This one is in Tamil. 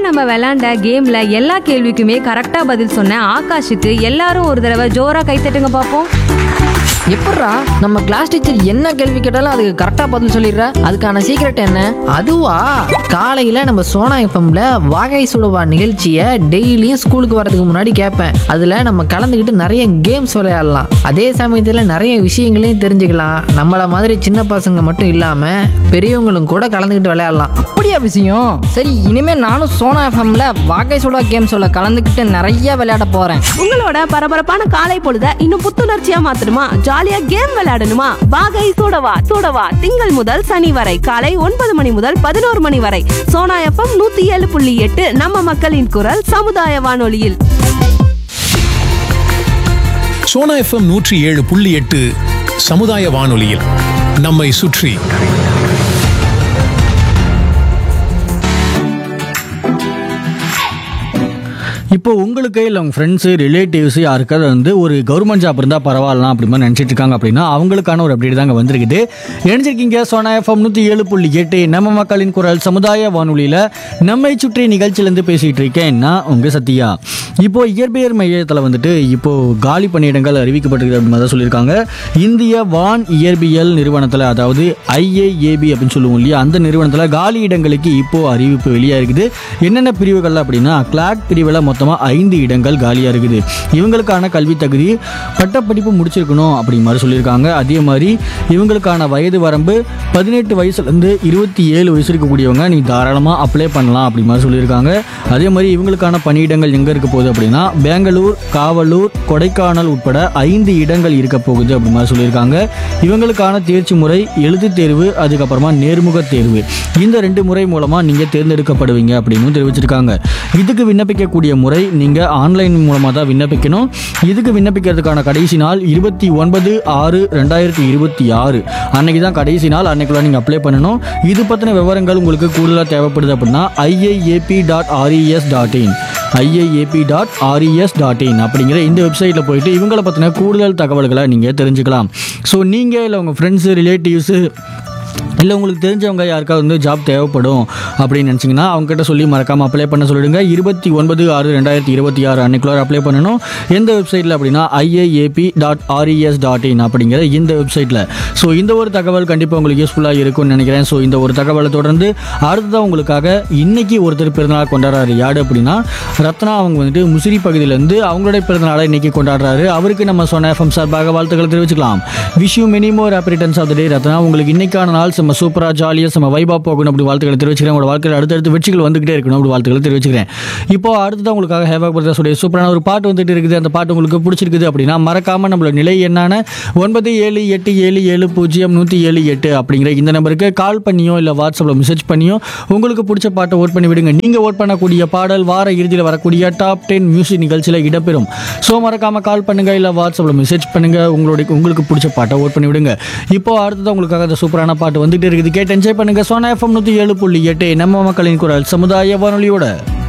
நம்ம விளையாண்ட கேம்ல எல்லா கேள்விக்குமே கரெக்டா பதில் சொன்ன ஆகாஷுக்கு எல்லாரும் ஒரு தடவை ஜோரா கைத்தட்டுங்க பாப்போம் எப்பட்றா நம்ம கிளாஸ் டீச்சர் என்ன கேள்வி கேட்டாலும் அதுக்கு கரெக்டாக பதில் சொல்லிடுற அதுக்கான சீக்ரெட் என்ன அதுவா காலையில் நம்ம சோனா எஃப்எம்ல வாகை சுடுவா நிகழ்ச்சியை டெய்லியும் ஸ்கூலுக்கு வரதுக்கு முன்னாடி கேட்பேன் அதில் நம்ம கலந்துக்கிட்டு நிறைய கேம்ஸ் விளையாடலாம் அதே சமயத்தில் நிறைய விஷயங்களையும் தெரிஞ்சுக்கலாம் நம்மள மாதிரி சின்ன பசங்க மட்டும் இல்லாமல் பெரியவங்களும் கூட கலந்துக்கிட்டு விளையாடலாம் அப்படியா விஷயம் சரி இனிமே நானும் சோனா எஃப்எம்ல வாகை சுடா கேம்ஸோட கலந்துக்கிட்டு நிறைய விளையாட போறேன் உங்களோட பரபரப்பான காலை பொழுத இன்னும் புத்துணர்ச்சியா மாத்தணுமா ஜாலியா கேம் விளையாடணுமா வாகை சூடவா சூடவா திங்கள் முதல் சனி வரை காலை ஒன்பது மணி முதல் பதினோரு மணி வரை சோனா எஃப்எம் நூத்தி ஏழு புள்ளி எட்டு நம்ம மக்களின் குரல் சமுதாய வானொலியில் சோனா எஃப்எம் நூற்றி ஏழு புள்ளி எட்டு சமுதாய வானொலியில் நம்மை சுற்றி இப்போ உங்களுக்கு இல்லை உங்கள் ஃப்ரெண்ட்ஸு ரிலேட்டிவ்ஸ் யாருக்காவது வந்து ஒரு கவர்மெண்ட் ஜாப் இருந்தால் பரவாயில்லாம் அப்படி மாதிரி நினச்சிட்டு இருக்காங்க அப்படின்னா அவங்களுக்கான ஒரு அப்டேட் தாங்க வந்திருக்குது இணைஞ்சிருக்கீங்க சோனா எஃப்எம் நூற்றி ஏழு புள்ளி எட்டு நம்ம மக்களின் குரல் சமுதாய வானொலியில் நம்மை சுற்றி நிகழ்ச்சியிலேருந்து பேசிகிட்டு இருக்கேன் நான் உங்கள் சத்யா இப்போ இயற்பியல் மையத்தில் வந்துட்டு இப்போ காலி பணியிடங்கள் அறிவிக்கப்பட்டிருக்கு அப்படின்னு தான் சொல்லியிருக்காங்க இந்திய வான் இயற்பியல் நிறுவனத்தில் அதாவது ஐஏஏபி அப்படின்னு சொல்லுவோம் இல்லையா அந்த நிறுவனத்தில் காலி இடங்களுக்கு இப்போ அறிவிப்பு வெளியாக இருக்குது என்னென்ன பிரிவுகள் அப்படின்னா கிளாக் பிரிவில் மொத்தமாக ஐந்து இடங்கள் காலியாக இருக்குது இவங்களுக்கான கல்வி தகுதி பட்டப்படிப்பு முடிச்சிருக்கணும் அப்படி மாதிரி சொல்லியிருக்காங்க அதே மாதிரி இவங்களுக்கான வயது வரம்பு பதினெட்டு வயசுலேருந்து இருபத்தி ஏழு வயசு இருக்கக்கூடியவங்க நீ தாராளமாக அப்ளை பண்ணலாம் அப்படி மாதிரி சொல்லியிருக்காங்க அதே மாதிரி இவங்களுக்கான பணியிடங்கள் எங்கே இருக்க போகுது அப்படின்னா பெங்களூர் காவலூர் கொடைக்கானல் உட்பட ஐந்து இடங்கள் இருக்க போகுது அப்படி மாதிரி சொல்லியிருக்காங்க இவங்களுக்கான தேர்ச்சி முறை எழுத்துத் தேர்வு அதுக்கப்புறமா நேர்முக தேர்வு இந்த ரெண்டு முறை மூலமாக நீங்கள் தேர்ந்தெடுக்கப்படுவீங்க அப்படின்னு தெரிவிச்சிருக்காங்க இதுக்கு விண்ணப்பிக்கக்கூடிய முறை நீங்கள் ஆன்லைன் மூலமாக தான் விண்ணப்பிக்கணும் இதுக்கு விண்ணப்பிக்கிறதுக்கான கடைசி நாள் இருபத்தி ஒன்பது ஆறு ரெண்டாயிரத்தி இருபத்தி ஆறு அன்னைக்கு தான் கடைசி நாள் அன்னைக்குள்ள நீங்கள் அப்ளை பண்ணணும் இது பற்றின விவரங்கள் உங்களுக்கு கூடுதலாக தேவைப்படுது அப்படின்னா IIAP dot R E S dot in IIAP dot R E S dot in அப்படிங்கிற இந்த வெப்சைட்டில் போயிட்டு இவங்களை பற்றின கூடுதல் தகவல்களை நீங்கள் தெரிஞ்சுக்கலாம் ஸோ நீங்கள் இல்லை உங்கள் ஃப்ரெண்ட்ஸு ரிலேட்டிவ்ஸு இல்லை உங்களுக்கு தெரிஞ்சவங்க யாருக்காவது வந்து ஜாப் தேவைப்படும் அப்படின்னு நினச்சிங்கன்னா அவங்ககிட்ட சொல்லி மறக்காமல் அப்ளை பண்ண சொல்லிடுங்க இருபத்தி ஒன்பது ஆறு ரெண்டாயிரத்தி இருபத்தி ஆறு அன்னைக்குள்ளார அப்ளை பண்ணணும் எந்த வெப்சைட்டில் அப்படின்னா IAAP dot R E S dot in அப்படிங்கிற இந்த வெப்சைட்டில் ஸோ இந்த ஒரு தகவல் கண்டிப்பாக உங்களுக்கு யூஸ்ஃபுல்லாக இருக்கும்னு நினைக்கிறேன் ஸோ இந்த ஒரு தகவலை தொடர்ந்து அடுத்ததான் உங்களுக்காக இன்னைக்கு ஒருத்தர் பிறந்தநாள் கொண்டாடுறாரு யாரு அப்படின்னா ரத்னா அவங்க வந்துட்டு முசிறி பகுதியிலேருந்து அவங்களுடைய பிறந்தநாளை இன்னைக்கு கொண்டாடுறாரு அவருக்கு நம்ம சொன்ன எஃப்எம் சார்பாக வாழ்த்துக்களை தெரிவிச்சுக்கலாம் wish you many more happy returns of the day Ratna உங்களுக்கு இன்னைக்கான நாள் செம்ம சூப்பராக ஜாலியாக செம்ம வைபா போகணும் அப்படி வாழ்த்துக்களை தெரிவிச்சுக்கிறேன் உங்களோட வாழ்க்கையில் அடுத்தடுத்து வெற்றிகள் வந்துகிட்டே இருக்கணும் அப்படி வாழ்த்துக்களை தெரிவிச்சுக்கிறேன் இப்போ அடுத்ததான் உங்களுக்காக ஹேவாக் பிரதர்ஸுடைய சூப்பரான ஒரு பாட்டு வந்துட்டு இருக்குது அந்த பாட்டு உங்களுக்கு பிடிச்சிருக்குது அப்படின்னா மறக்காம நம்மளோட நிலை என்னான ஒன்பது ஏழு எட்டு ஏழு ஏழு பூஜ்ஜியம் நூற்றி ஏழு எட்டு அப்படிங்கிற இந்த நம்பருக்கு கால் பண்ணியோ இல்லை வாட்ஸ்அப்பில் மெசேஜ் பண்ணியோ உங்களுக்கு பிடிச்ச பாட்டை ஓட் பண்ணி விடுங்க நீங்கள் ஓட் பண்ணக்கூடிய பாடல் வார இறுதியில் வரக்கூடிய டாப் டென் மியூசிக் நிகழ்ச்சியில் இடம்பெறும் ஸோ மறக்காம கால் பண்ணுங்க இல்லை வாட்ஸ்அப்பில் மெசேஜ் பண்ணுங்க உங்களுடைய உங்களுக்கு பிடிச்ச பாட்டை ஓட் பண்ணி விடுங்க இப்போ அடுத்தது உங்களுக்காக அந்த சூப்பரான பாட்டு வந்துட்டு இருக்குது கேட்டு என்ஜாய் பண்ணுங்க சோனா எஃப்எம் நூற்றி ஏழு புள்ளி எட்டு நம்ம மக்களின் குரல் சமுதாய வானொலியோட